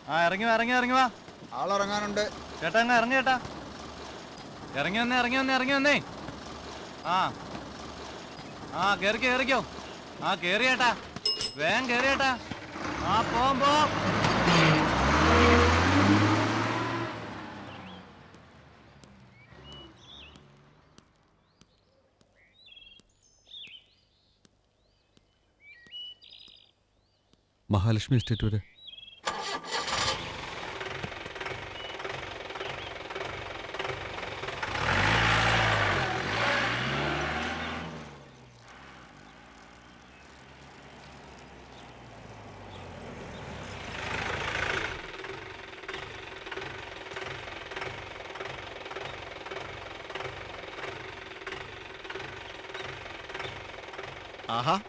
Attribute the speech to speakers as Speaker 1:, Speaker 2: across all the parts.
Speaker 1: ആ ഇറങ്ങി വാ ഇറങ്ങി വാ, ഇറങ്ങി വാ
Speaker 2: ആളിറങ്ങാനുണ്ട്
Speaker 1: ചേട്ടാ അങ്ങ് ഇറങ്ങി ചേട്ടാ ഇറങ്ങി വന്നേ ഇറങ്ങി വന്നേ ഇറങ്ങി വന്നേ ആ ആ കേറി കേറിക്കോ ആ കേറി ചേട്ടാ വേഗം കേറി ചേട്ടാ ആ പോം പോം
Speaker 3: മഹാലക്ഷ്മി എസ്റ്റേറ്റ് വരെ
Speaker 4: ആഹാ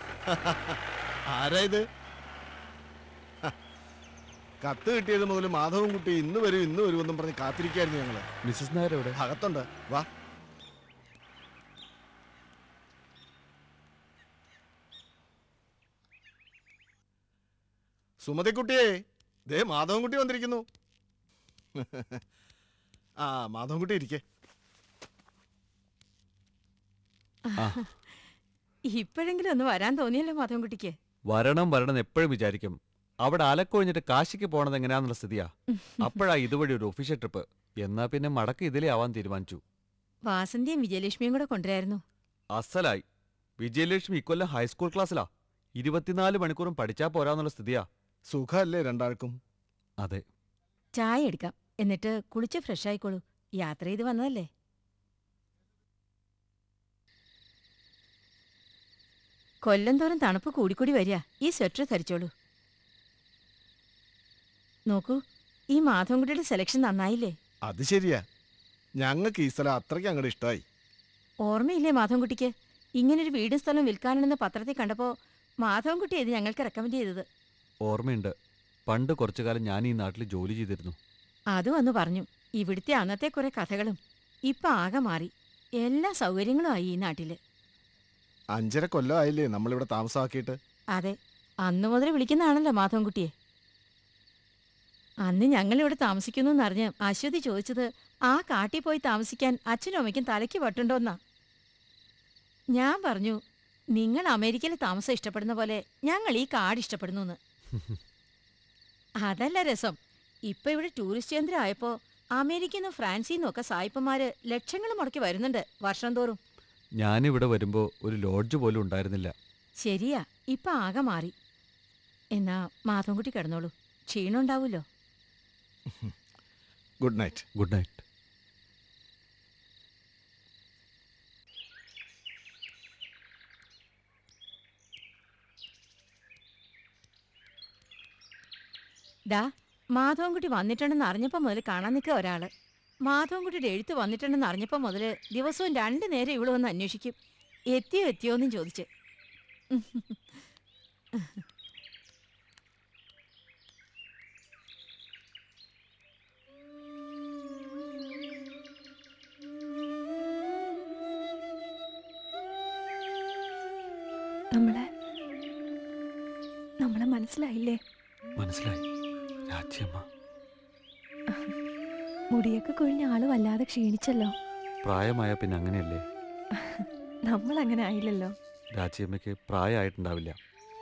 Speaker 4: ആരാ ഇത് ഹ. കത്ത് കിട്ടിയത് മുതൽ മാധവൻ കുട്ടി ഇന്ന് വരും ഇന്ന് വരുമെന്നും പറഞ്ഞ് കാത്തിരിക്കായിരുന്നു ഞങ്ങള്
Speaker 3: മിസ്സസ് നായർ എവിടെ
Speaker 4: അകത്തുണ്ട് വാ സുമതിക്കുട്ടിയെ ദേ മാധവൻകുട്ടി വന്നിരിക്കുന്നു ആ മാധവൻകുട്ടി ഇരിക്കേ
Speaker 5: ഇപ്പോഴെങ്കിലും ഒന്ന് വരാൻ തോന്നിയല്ലോ മാധവൻകുട്ടിക്ക്
Speaker 3: വരണം വരണം എന്ന് എപ്പോഴും വിചാരിക്കും അവിടെ അലക്കൊഴിഞ്ഞിട്ട് കാശിക്ക് പോണത് എങ്ങനെയാന്നുള്ള സ്ഥിതിയാ അപ്പോഴാ ഇതുവഴി ഒരു ഒഫീഷ്യൽ ട്രിപ്പ് എന്നാ പിന്നെ മടക്ക് ഇതിലേ ആവാൻ തീരുമാനിച്ചു
Speaker 5: വാസന്തിയും വിജയലക്ഷ്മിയും കൂടെ കൊണ്ടുവരായിരുന്നു
Speaker 3: അസലായി വിജയലക്ഷ്മി ഇക്കൊല്ലം ഹൈസ്കൂൾ ക്ലാസ്സിലാ ഇരുപത്തിനാല് മണിക്കൂറും പഠിച്ചാ പോരാന്നുള്ള സ്ഥിതിയാ
Speaker 4: സുഖല്ലേ രണ്ടാൾക്കും
Speaker 3: അതെ
Speaker 5: ചായ എടുക്കാം എന്നിട്ട് കുളിച്ച് ഫ്രഷ് ആയിക്കോളൂ യാത്ര ചെയ്ത് വന്നതല്ലേ കൊല്ലം തോറും തണുപ്പ് കൂടിക്കൂടി വരിക ഈ സ്വെറ്റർ ധരിച്ചോളൂ നോക്കൂ ഈ മാധവൻകുട്ടിയുടെ സെലക്ഷൻ നന്നായില്ലേ
Speaker 4: അത് ശരിയാ ഞങ്ങൾക്ക് ഈ സ്ഥലം അത്രയ്ക്ക് അങ്ങോട്ട് ഇഷ്ടമായി
Speaker 5: ഓർമ്മയില്ലേ മാധവൻകുട്ടിക്ക് ഇങ്ങനൊരു വീടും സ്ഥലവും വിൽക്കാനുണ്ടെന്ന് പത്രത്തിൽ കണ്ടപ്പോൾ മാധവൻകുട്ടി ഇത് ഞങ്ങൾക്ക് റെക്കമെൻഡ് ചെയ്തത്
Speaker 3: ഓർമ്മയുണ്ട് പണ്ട് കുറച്ചു കാലം ഞാൻ ഈ നാട്ടിൽ ജോലി ചെയ്തിരുന്നു
Speaker 5: അതും അന്ന് പറഞ്ഞു ഇവിടുത്തെ അന്നത്തെ കുറെ കഥകളും ഇപ്പൊ ആകെ മാറി എല്ലാ സൗകര്യങ്ങളും ആയി ഈ നാട്ടില്
Speaker 4: അഞ്ചര കൊല്ലമായില്ലേ നമ്മളിവിടെ താമസമാക്കിയിട്ട്
Speaker 5: അതെ അന്ന് മുതൽ വിളിക്കുന്നതാണല്ലോ മാധവൻകുട്ടിയെ അന്ന് ഞങ്ങളിവിടെ താമസിക്കുന്നു എന്നറിഞ്ഞ് അശ്വതി ചോദിച്ചത് ആ കാട്ടിൽ പോയി താമസിക്കാൻ അച്ഛനും അമ്മയ്ക്കും തലയ്ക്ക് പറ്റുണ്ടോന്നാ ഞാൻ പറഞ്ഞു നിങ്ങൾ അമേരിക്കയിൽ താമസം ഇഷ്ടപ്പെടുന്ന പോലെ ഞങ്ങൾ ഈ കാട് ഇഷ്ടപ്പെടുന്നു എന്ന് അതല്ല രസം ഇപ്പൊ ഇവിടെ ടൂറിസ്റ്റ് കേന്ദ്രം ആയപ്പോ അമേരിക്കയിൽ നിന്നും ഫ്രാൻസിൽ നിന്നും ഒക്കെ സായിപ്പന്മാര് ലക്ഷങ്ങൾ മുടക്കി വരുന്നുണ്ട് വർഷം തോറും
Speaker 3: ഞാനിവിടെ വരുമ്പോൾ ഒരു ലോഡ്ജ് പോലും ഉണ്ടായിരുന്നില്ല
Speaker 5: ശരിയാ ഇപ്പൊ ആകെ മാറി എന്നാ മാധവൻകുട്ടി കിടന്നോളൂ ക്ഷീണം ഉണ്ടാവൂലോ
Speaker 4: ഗുഡ് നൈറ്റ്
Speaker 3: ഗുഡ് നൈറ്റ്
Speaker 5: ദാ മാധവൻകുട്ടി വന്നിട്ടുണ്ടെന്ന് അറിഞ്ഞപ്പോൾ മുതൽ കാണാൻ നിൽക്കുക ഒരാള് മാധവൻകുട്ടിയുടെ എഴുത്ത് വന്നിട്ടുണ്ടെന്ന് അറിഞ്ഞപ്പോൾ മുതൽ ദിവസവും രണ്ടു നേരം ഇവിടെ വന്ന് അന്വേഷിക്കും എത്തിയോ എത്തിയോ എന്നും ചോദിച്ച്
Speaker 6: നമ്മളെ നമ്മളെ മനസ്സിലായില്ലേ
Speaker 3: മനസ്സിലായി രാജ്യമ്മ
Speaker 6: മുടിയൊക്കെ കൊഴിഞ്ഞ ആള് വല്ലാതെ ക്ഷീണിച്ചല്ലോ
Speaker 3: പ്രായമായ പിന്നെ അങ്ങനെയല്ലേ
Speaker 6: നമ്മൾ അങ്ങനെ ആയില്ലല്ലോ
Speaker 3: രാജ്യമ്മയ്ക്ക് പ്രായമായിട്ടുണ്ടാവില്ല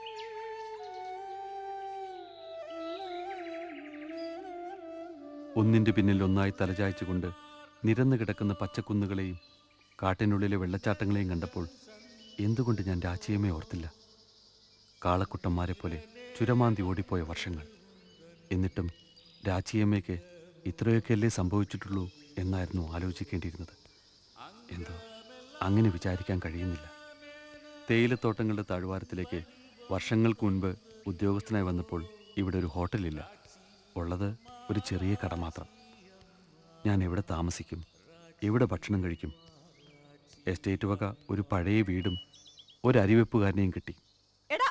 Speaker 3: ഒന്നിന്റെ പിന്നിൽ ഒന്നായി തലചായ്ച്ചുകൊണ്ട് നിരന്നു കിടക്കുന്ന പച്ചക്കുന്നുകളെയും കാട്ടിനുള്ളിലെ വെള്ളച്ചാട്ടങ്ങളെയും കണ്ടപ്പോൾ എന്തുകൊണ്ട് ഞാൻ രാജ്യമ്മയെ ഓർത്തില്ല കാളക്കുട്ടന്മാരെ പോലെ ചുരമാന്തി ഓടിപ്പോയ വർഷങ്ങൾ എന്നിട്ടും രാജ്യമ്മയ്ക്ക് ഇത്രയൊക്കെയല്ലേ സംഭവിച്ചിട്ടുള്ളൂ എന്നായിരുന്നു ആലോചിക്കേണ്ടിയിരുന്നത് എന്തോ അങ്ങനെ വിചാരിക്കാൻ കഴിയുന്നില്ല തേയിലത്തോട്ടങ്ങളുടെ താഴ്വാരത്തിലേക്ക് വർഷങ്ങൾക്ക് മുൻപ് ഉദ്യോഗസ്ഥനായി വന്നപ്പോൾ ഇവിടെ ഒരു ഹോട്ടലില്ല ഉള്ളത് ഒരു ചെറിയ കട മാത്രം ഞാൻ എവിടെ താമസിക്കും എവിടെ ഭക്ഷണം കഴിക്കും എസ്റ്റേറ്റ് വക ഒരു പഴയ വീടും ഒരു അരിവെപ്പുകാരനെയും കിട്ടി
Speaker 7: എടാ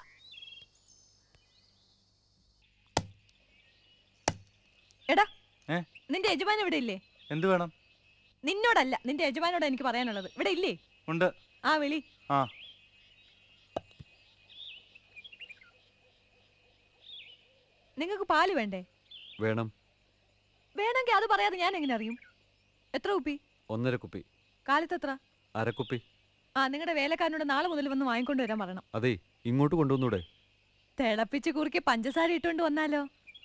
Speaker 7: എടാ
Speaker 1: ഏ?
Speaker 7: നിന്റെ യജമാൻ ഇവിടെ ഇല്ലേ
Speaker 1: എന്ത് വേണം
Speaker 7: നിന്നോടല്ല നിന്റെ യജമാനോട് എനിക്ക് പറയാനുള്ളത് ഇവിടെ ഇല്ലേ
Speaker 1: ഉണ്ട്
Speaker 7: ആ വിളി
Speaker 1: ആ
Speaker 7: നിങ്ങൾക്ക് പാല് വേണ്ടേ
Speaker 3: വേണം
Speaker 7: വേണമെങ്കിൽ അത് പറയാതെ ഞാൻ എങ്ങനെ അറിയും എത്ര കുപ്പി
Speaker 3: ഒന്നര കുപ്പി
Speaker 7: കാലത്ത് എത്ര
Speaker 3: അരക്കുപ്പി
Speaker 7: ആ നിങ്ങളുടെ വേലക്കാരനോട് നാളെ മുതൽ വന്ന് വാങ്ങിക്കൊണ്ട് വരാൻ പറയണം
Speaker 3: അതെ ഇങ്ങോട്ട് കൊണ്ടുവന്നൂടെ
Speaker 7: തിളപ്പിച്ച് കുറുക്കി പഞ്ചസാര ഇട്ടുകൊണ്ട് വന്നാലോ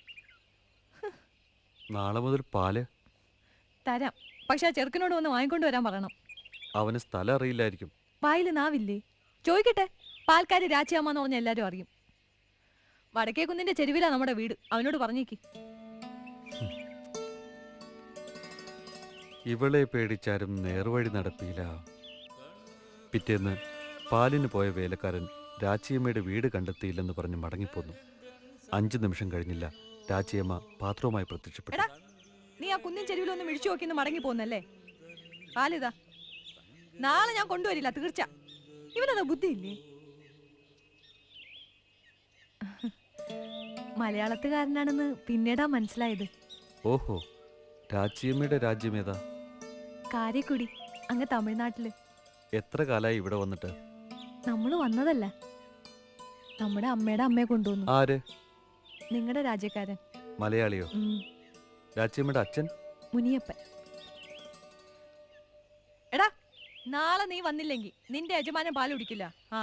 Speaker 3: നാളെ മുതൽ പാല്
Speaker 7: തരാം പക്ഷെ ആ ചെറുക്കനോട് വന്ന് വാങ്ങിക്കൊണ്ട് വരാൻ പറയണം
Speaker 3: അവന് സ്ഥലം അറിയില്ലായിരിക്കും
Speaker 7: വായിൽ നാവില്ലേ ചോദിക്കട്ടെ പാൽക്കാരി രാച്ചിയാമ്മന്ന് പറഞ്ഞ എല്ലാരും അറിയും വടക്കേ കുന്നിന്റെ ചെരുവിലാ നമ്മുടെ വീട് അവനോട് പറഞ്ഞേക്ക്
Speaker 3: ഇവളെ പേടിച്ചാരും നേർവഴി നടപ്പിയില്ല പിറ്റേന്ന് പാലിന് പോയ വേലക്കാരൻ രാച്ചിയമ്മയുടെ വീട് കണ്ടെത്തിയില്ലെന്ന് പറഞ്ഞ് മടങ്ങിപ്പോന്നു അഞ്ചു നിമിഷം കഴിഞ്ഞില്ല രാച്ചിയമ്മ പാത്രവുമായി പ്രത്യക്ഷപ്പെട്ടു
Speaker 7: എടാ നീ ആ കുന്നിൻ ചെരുവിലൊന്ന് മിഴിച്ചു നോക്കിന്ന് മടങ്ങി പോന്നല്ലേ പാലിതാ നാളെ ഞാൻ കൊണ്ടുവരില്ല തീർച്ച ഇവനതാ ബുദ്ധിയില്ലേ മലയാളത്തുകാരനാണെന്ന് പിന്നീടാ മനസ്സിലായത്
Speaker 3: ഓഹോ രാച്ചിയമ്മയുടെ രാജ്യമേതാ
Speaker 7: കാരക്കുടി അങ്ങ് തമിഴ്നാട്ടില്
Speaker 3: എത്ര കാലായി ഇവിടെ വന്നിട്ട്
Speaker 7: നമ്മള് വന്നതല്ല നമ്മുടെ അമ്മയുടെ അമ്മയെ കൊണ്ടുവന്നു
Speaker 3: ആര്
Speaker 7: നിങ്ങളുടെ രാജ്യക്കാരൻ
Speaker 3: മലയാളിയോ
Speaker 7: ഉം,
Speaker 3: രാച്ചിയമ്മയുടെ അച്ഛൻ
Speaker 7: മുനിയപ്പൻ എടാ നാളെ നീ വന്നില്ലെങ്കിൽ നിന്റെ യജമാനൻ പാൽ കുടിക്കില്ല ആ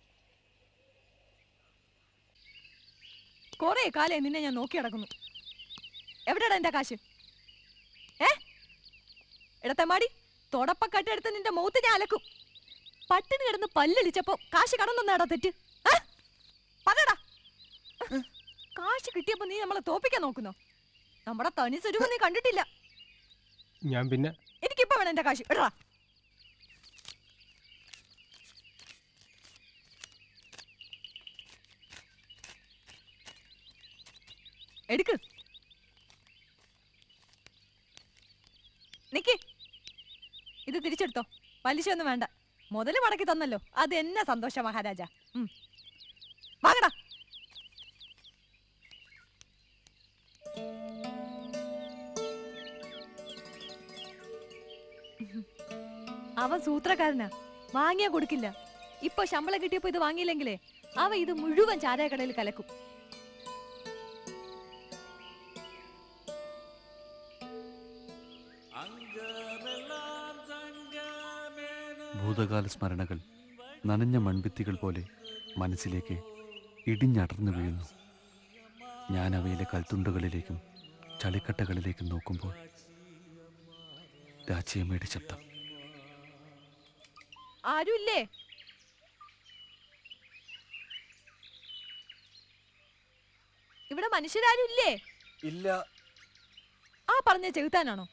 Speaker 7: കൊറേ കാലേ നിന്നെ ഞാൻ നോക്കി നടക്കുന്നു എവിടെടാ എന്റെ കാശ് ഏ എടത്തമാടി തുടപ്പക്കട്ടെടുത്ത് നിന്റെ മൗത്ത് ഞാൻ അലക്കും പട്ടിണി കിടന്ന് പല്ലടിച്ചപ്പോ കാശ് കടന്നടാ തെറ്റ് ആ? പറയടാ കാശ് കിട്ടിയപ്പോ നീ നമ്മളെ തോപ്പിക്കാൻ നോക്കുന്നോ നമ്മുടെ തനി സ്വരൂപം നീ കണ്ടിട്ടില്ല
Speaker 2: ഞാൻ പിന്നെ
Speaker 7: എനിക്കിപ്പോ വേണം എന്റെ കാശ് എടാ എടുക്ക് നിക്ക് ഇത് തിരിച്ചെടുത്തോ പലിശ ഒന്നും വേണ്ട മുതല് മടക്കി തന്നല്ലോ അത് എന്നെ സന്തോഷ മഹാരാജ ഉം. വാങ്ങടാ അവൻ സൂത്രക്കാരനാ വാങ്ങിയാ കൊടുക്കില്ല ഇപ്പൊ ശമ്പളം കിട്ടിയപ്പോ ഇത് വാങ്ങിയില്ലെങ്കിലേ അവ ഇത് മുഴുവൻ ചാരായക്കടയിൽ കലക്കും
Speaker 3: ഭൂതകാല സ്മരണകൾ നനഞ്ഞ മൺഭിത്തികൾ പോലെ മനസ്സിലേക്ക് ഇടിഞ്ഞടർന്നു വീഴുന്നു ഞാൻ അവയിലെ കൽത്തുണ്ടുകളിലേക്കും ചളിക്കട്ടകളിലേക്കും നോക്കുമ്പോൾ രാച്ചിയമ്മയുടെ ശബ്ദം
Speaker 7: ആരുമില്ലേ ഇവിടെ മനുഷ്യരാരും ഇല്ലേ
Speaker 3: ഇല്ല
Speaker 7: ആ പറഞ്ഞ ചെകുത്താനാണോ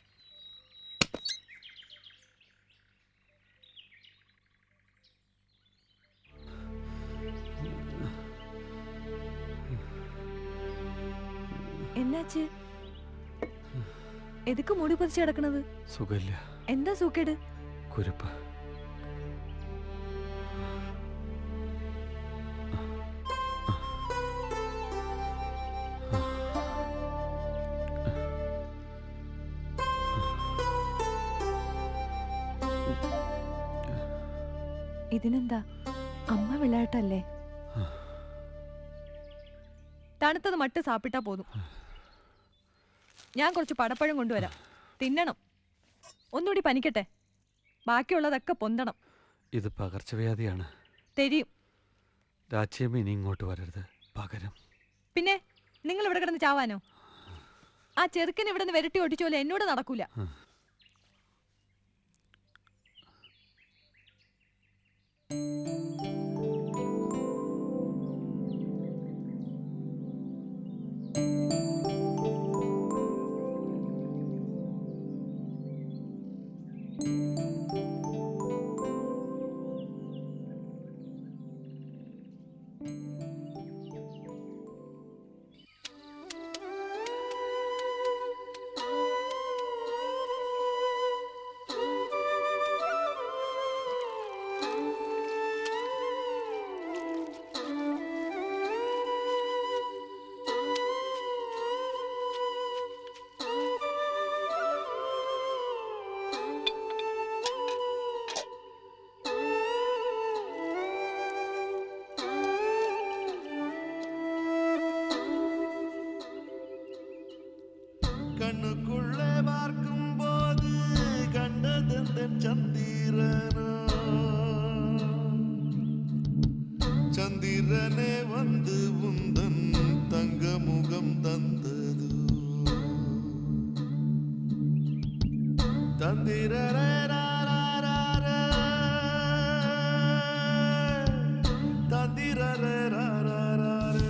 Speaker 7: എന്നാച്ച് എതുക്ക് മൂടി പൊതിച്ച് കിടക്കണത്
Speaker 3: സുഖമില്ല
Speaker 7: എന്താ സൂക്കേട്
Speaker 3: കുരുപ്പ്
Speaker 6: ഇതിനെന്താ അമ്മ വിളയാട്ടല്ലേ
Speaker 7: തണുത്തത് മട്ട് സാപ്പിട്ടാ പോതും ഞാൻ കുറച്ച് പടപ്പഴം കൊണ്ടുവരാം തിന്നണം ഒന്നുകൂടി പനിക്കട്ടെ ബാക്കിയുള്ളതൊക്കെ പൊന്തണം
Speaker 3: ഇത് പകർച്ചവ്യാധിയാണ്
Speaker 7: തെരിയും
Speaker 3: രാച്ചിയമ്മ ഇനി ഇങ്ങോട്ട് വരരുത് പകരം
Speaker 7: പിന്നെ നിങ്ങൾ ഇവിടെ കിടന്ന് ചാവാനോ ആ ചെറുക്കൻ ഇവിടെ നിന്ന് വിരട്ടി ഒട്ടിച്ച പോലെ എന്നോട് നടക്കൂല
Speaker 8: கண்ணுக்குள்ளே பார்க்கும் போது கண்டதெந்தன் சந்திரனோ சந்திரனே வந்து உந்தன் தங்க முகம் தந்தது தந்திரரே ராராரே. தந்திரரே ராராரே.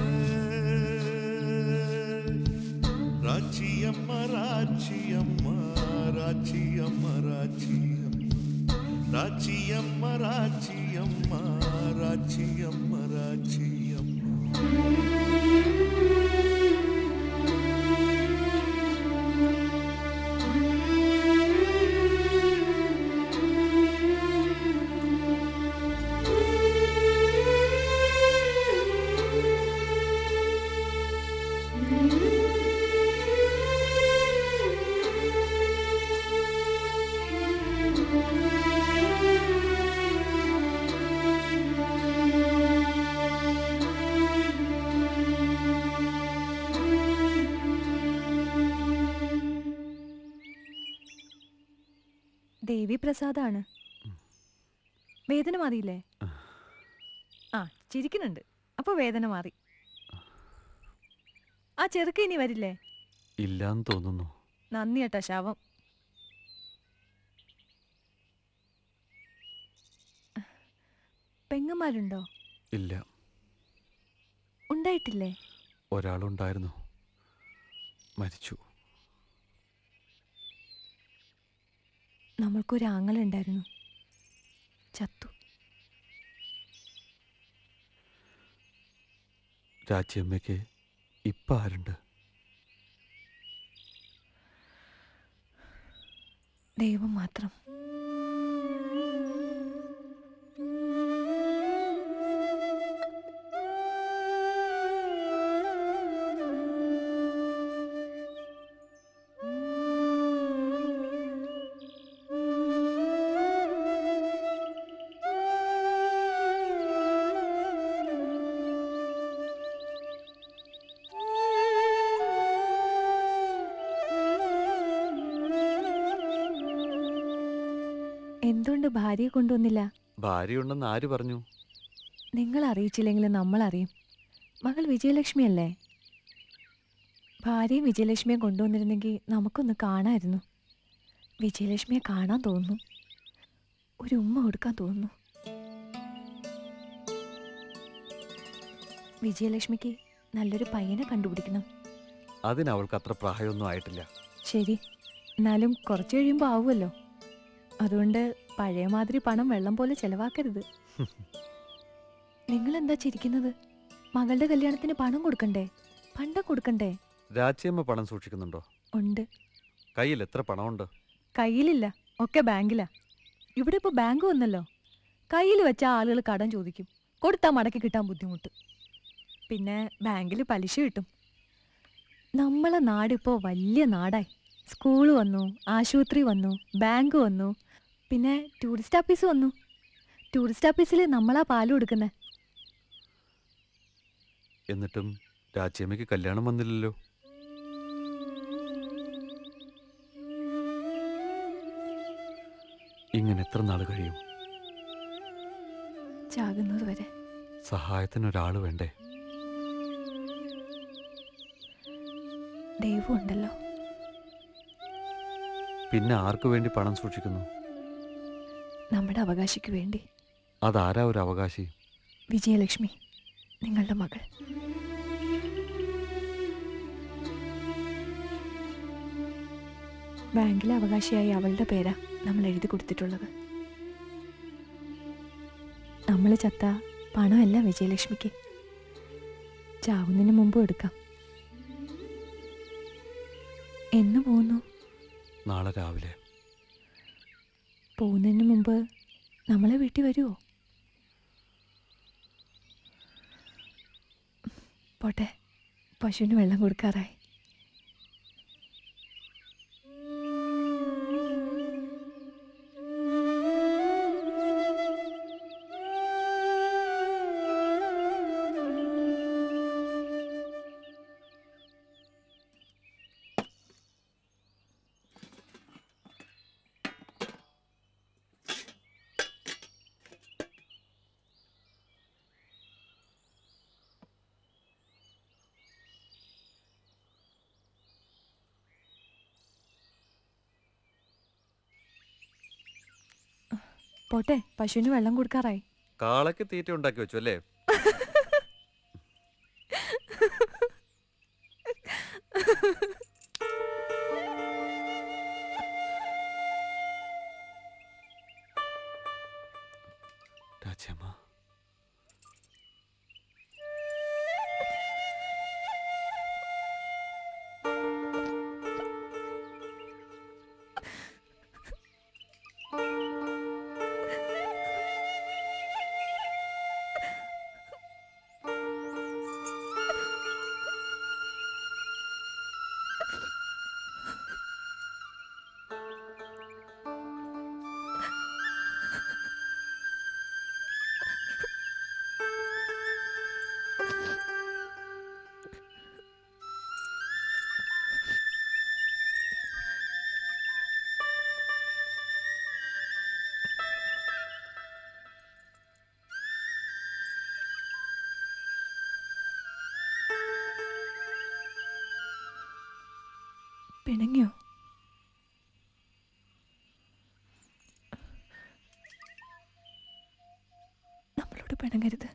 Speaker 8: ராச்சியம்மா ராச்சியம்மா ராச்சியம்மா ராச்சியம்மா ராச்சியம்மா ராச்சியம்மா ராச்சியம்மா ராச்சியம்மா
Speaker 6: ദേവി പ്രസാദാണ് വേദന മാറിയില്ലേ ആ ചിരിക്കുന്നുണ്ട് അപ്പൊ വേദന മാറി ആ ചെറുക്ക ഇനി വരില്ലേ
Speaker 3: ഇല്ലാന്ന് തോന്നുന്നു
Speaker 6: നന്ദി കേട്ടോ ശവം പെങ്ങന്മാരുണ്ടോ
Speaker 3: ഇല്ല
Speaker 6: ഉണ്ടായിട്ടില്ലേ
Speaker 3: ഒരാളുണ്ടായിരുന്നു മരിച്ചു
Speaker 6: നമ്മൾക്കൊരു ആങ്ങളുണ്ടായിരുന്നു ചത്തു
Speaker 3: രാച്ചിയമ്മയ്ക്ക് ഇപ്പം ആരുണ്ട്
Speaker 6: ദൈവം മാത്രം എന്തുകൊണ്ട് ഭാര്യയെ കൊണ്ടുവന്നില്ല
Speaker 3: ഭാര്യയുണ്ടെന്ന് ആര് പറഞ്ഞു
Speaker 6: നിങ്ങൾ അറിയിച്ചില്ലെങ്കിലും നമ്മൾ അറിയും മകൾ വിജയലക്ഷ്മി അല്ലേ ഭാര്യയും വിജയലക്ഷ്മിയെ കൊണ്ടുവന്നിരുന്നെങ്കിൽ നമുക്കൊന്ന് കാണായിരുന്നു വിജയലക്ഷ്മിയെ കാണാൻ തോന്നുന്നു ഒരു ഉമ്മ കൊടുക്കാൻ തോന്നുന്നു വിജയലക്ഷ്മിക്ക് നല്ലൊരു പയ്യനെ കണ്ടുപിടിക്കണം
Speaker 3: അതിന് അവൾക്ക് അത്ര പ്രായമൊന്നും ആയിട്ടില്ല
Speaker 6: ശരി എന്നാലും കുറച്ച് കഴിയുമ്പോൾ ആവുമല്ലോ അതുകൊണ്ട് പഴയ മാതിരി പണം വെള്ളം പോലെ ചെലവാക്കരുത് നിങ്ങൾ എന്താ ചിരിക്കുന്നത് മകളുടെ കല്യാണത്തിന് പണം കൊടുക്കണ്ടേ പണ്ട കൊടുക്കണ്ടേ
Speaker 3: രാച്ചിയമ്മ പണം സൂക്ഷിക്കുന്നുണ്ടോ
Speaker 6: ഉണ്ട്
Speaker 3: കയ്യിൽ എത്ര പണമുണ്ട്
Speaker 6: കയ്യിലില്ല ഒക്കെ ബാങ്കിലാ ഇവിടെ ഇപ്പോൾ ബാങ്ക് വന്നല്ലോ കയ്യിൽ വെച്ച ആളുകൾ കടം ചോദിക്കും കൊടുത്താൽ മടക്കി കിട്ടാൻ ബുദ്ധിമുട്ട് പിന്നെ ബാങ്കിൽ പലിശ കിട്ടും നമ്മളെ നാടിപ്പോൾ വലിയ നാടായി സ്കൂൾ വന്നു ആശുപത്രി വന്നു ബാങ്ക് വന്നു പിന്നെ ടൂറിസ്റ്റ് ഓഫീസ് വന്നു ടൂറിസ്റ്റ് ഓഫീസിൽ നമ്മളാ പാല് കൊടുക്കുന്നത്
Speaker 3: എന്നിട്ടും രാച്ചിയമ്മയ്ക്ക് കല്യാണം വന്നില്ലല്ലോ ഇങ്ങനെ എത്ര നാൾ കഴിയും
Speaker 6: ചാകുന്നത് വരെ
Speaker 3: സഹായത്തിന് ഒരാൾ വേണ്ടേ
Speaker 6: ദൈവം ഉണ്ടല്ലോ
Speaker 3: പിന്നെ ആർക്കു വേണ്ടി പണം സൂക്ഷിക്കുന്നു
Speaker 6: നമ്മുടെ അവകാശിക്ക് വേണ്ടി
Speaker 3: അതാരാ ഒരു അവകാശി
Speaker 6: വിജയലക്ഷ്മി നിങ്ങളുടെ മകൾ ബാങ്കിലെ അവകാശിയായി അവളുടെ പേരാ നമ്മൾ എഴുതി കൊടുത്തിട്ടുള്ളത് നമ്മൾ ചത്ത പണമല്ല വിജയലക്ഷ്മിക്ക് ചാവുന്നതിന് മുമ്പ് എടുക്കാം എന്ന് പോകുന്നു
Speaker 3: നാളെ രാവിലെ
Speaker 6: പോകുന്നതിന് മുമ്പ് നമ്മളെ വീട്ടിൽ വരുമോ പോട്ടെ പശുവിന് വെള്ളം കൊടുക്കാറായി പോട്ടെ പശുവിന് വെള്ളം കൊടുക്കാറായി
Speaker 3: കാളയ്ക്ക് തീറ്റ ഉണ്ടാക്കി വെച്ചു അല്ലേ രാജമ്മ
Speaker 6: പിണങ്ങിയോ നമ്മളോട് പിണങ്ങരുത്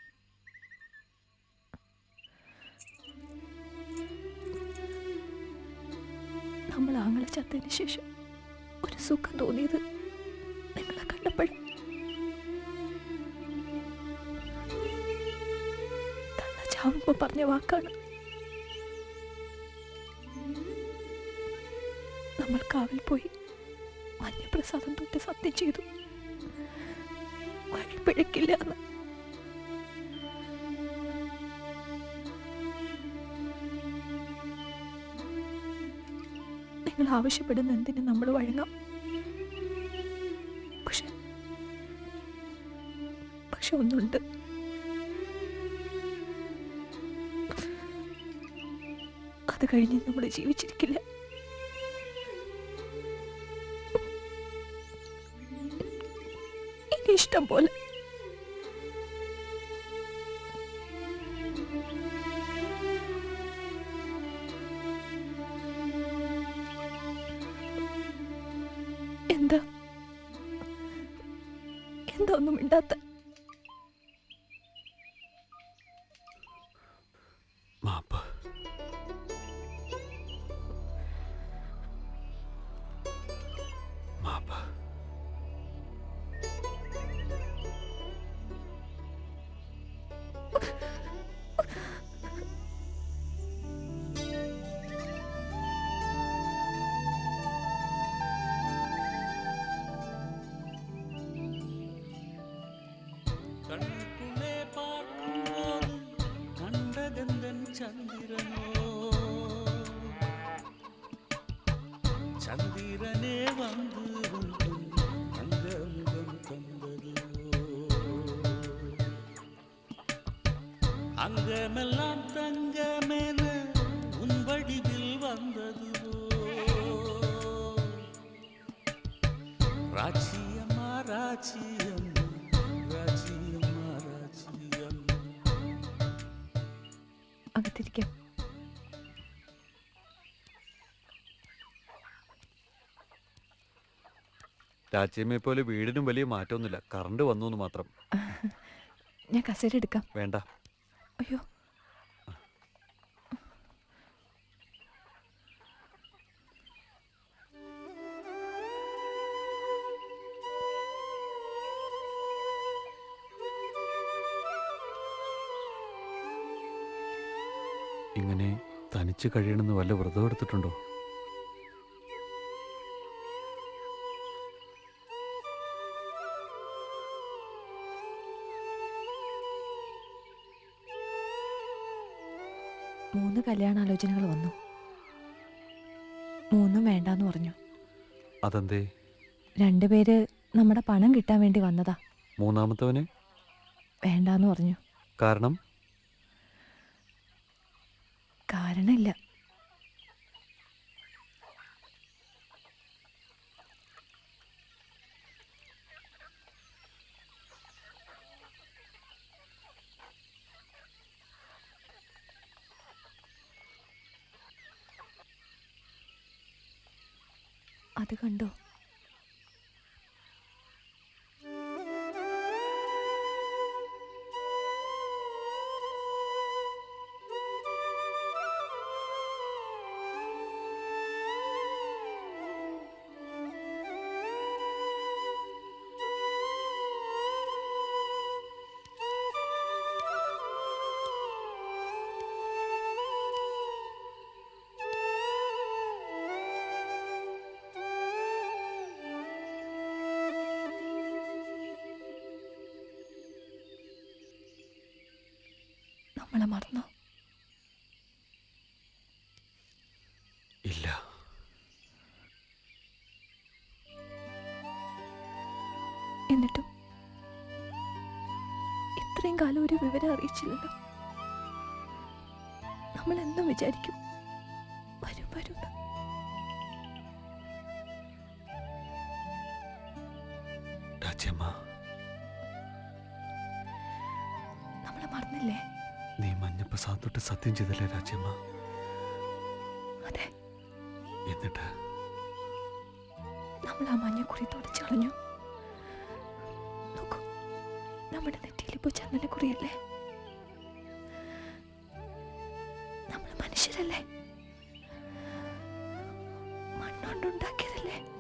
Speaker 6: നമ്മൾ ആങ്ങളെ ചത്തതിന് ശേഷം ഒരു സുഖം തോന്നിയത് നിങ്ങളെ കണ്ടപ്പോഴും തള്ള ചാവുമ്പോ പറഞ്ഞ വാക്കാണ് നമ്മൾ കാവിൽ പോയി മഞ്ഞപ്രസാദം തൊട്ട് സത്യം ചെയ്തു വഴി പിഴക്കില്ല എന്ന് നിങ്ങൾ ആവശ്യപ്പെടുന്ന എന്തിന് നമ്മൾ വഴങ്ങാം പക്ഷെ പക്ഷെ ഒന്നുണ്ട് അത് കഴിഞ്ഞ് നമ്മൾ ജീവിച്ചിരിക്കില്ല ഇനി ഇഷ്ടം പോലെ എന്താ എന്താ ഒന്നും മിണ്ടാത്ത
Speaker 3: മാപ്പ് മാപ്പ്
Speaker 9: കണ്ണുക്കുള്ളേ പാർക്കുമ്പോൾ കണ്ടതെന്തൻ ചന്ദ്രനോ ചന്ദ്രനെ വന്ന് അംഗമുഖം തന്നതോ அங்கமெல்லாம் தங்கமென உன் வடிவில் வந்ததுவோ ராச்சியம்மா ராச்சியம்மா ராச்சியம்மா ராச்சியம்மா
Speaker 6: അകത്തിരിക്കാം
Speaker 3: രാജ്യമേ പോലെ വീടിനും വലിയ മാറ്റമൊന്നുമില്ല കറണ്ട് വന്നു എന്ന് മാത്രം
Speaker 6: ഞാൻ കസേര എടുക്കാം
Speaker 3: വേണ്ട
Speaker 6: അയ്യോ
Speaker 3: ഇങ്ങനെ തനിച്ച് കഴിയണമെന്ന് വല്ല വ്രതം എടുത്തിട്ടുണ്ടോ
Speaker 6: മൂന്ന് കല്യാണാലോചനകൾ വന്നു മൂന്നും വേണ്ടാന്ന് പറഞ്ഞു
Speaker 3: അതെന്തേ
Speaker 6: രണ്ടുപേര് നമ്മുടെ പണം കിട്ടാൻ വേണ്ടി വന്നതാ
Speaker 3: മൂന്നാമത്തവന്
Speaker 6: വേണ്ടാന്ന് പറഞ്ഞു
Speaker 3: കാരണം
Speaker 6: കാരണമില്ല അത് കണ്ടോ നമ്മളെ മറന്നോ
Speaker 3: ഇല്ല
Speaker 6: എന്നിട്ടും ഇത്രയും കാലം ഒരു വിവരം അറിയിച്ചില്ലല്ലോ നമ്മൾ എന്നും വിചാരിക്കും വരും വരും എന്ന്.
Speaker 3: രാജ്യമ്മ
Speaker 6: നമ്മളെ മറന്നില്ലേ
Speaker 3: നീ മഞ്ഞപ്രസാദ് തൊട്ട് സത്യം ചെയ്തല്ലേ രാജ്യമ്മ
Speaker 6: അതെ
Speaker 3: എന്നിട്ട്
Speaker 6: നമ്മൾ ആ മഞ്ഞക്കുറി തുടച്ചു കളഞ്ഞു നോക്കൂ നമ്മുടെ നെറ്റിയിൽ ഇപ്പോൾ ചന്ദനക്കുറിയല്ലേ നമ്മൾ മനുഷ്യരല്ലേ മണ്ണുകൊണ്ടുണ്ടാക്കിയതല്ലേ